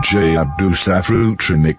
DJ Abdul Safru Remix.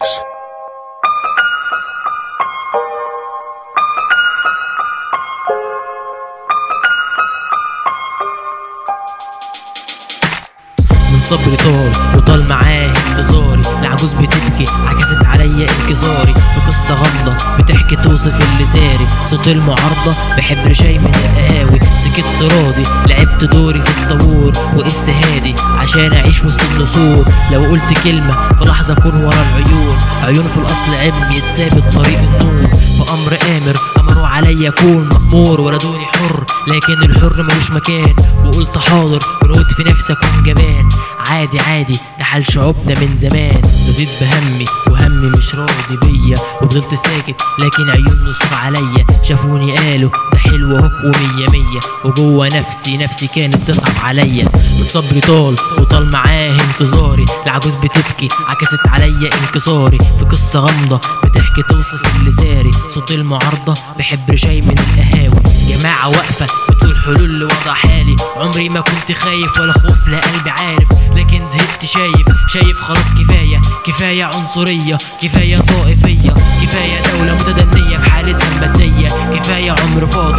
من صبري طال وطال معاه انتظاري العجوز بتبكي عكست عليا انكساري في قصة غامضة بتحكي توصف اللي ساري صوت المعارضة بحب شاي من القهاوي سكت راضي لعبت دوري في الطابور وقفت هادي عشان اعيش وسط النسور لو قلت كلمة في لحظة اكون ورا العيون عيون في الاصل عم يتثابت طريق النور بأمر آمر أمروا عليا أكون مأمور ولدوني حر لكن الحر ملوش مكان وقلت حاضر ونقولت في نفسي أكون جبان عادي عادي ده حال شعوبنا من زمان رضيت بهمي وهمي مش راضي بيا وفضلت ساكت لكن عيون نصر عليا شافوني قالوا ده حلو اهو ومية مية وجوه نفسي نفسي كانت تصعب عليا من صبري طال وطال معاه انتظاري العجوز بتبكي عكست عليا انكساري في قصة غامضة بتحكي توصف اللي ساري صوت المعارضة بحب شاي من القهاوي جماعة واقفة بتقول حلول لوضع حالي عمري ما كنت خايف ولا خوف لا قلبي عارف لكن زهقت شايف شايف خلاص كفاية كفاية عنصرية كفاية طائفية كفاية دولة متدنية في حالتها المادية كفاية عمر فاضي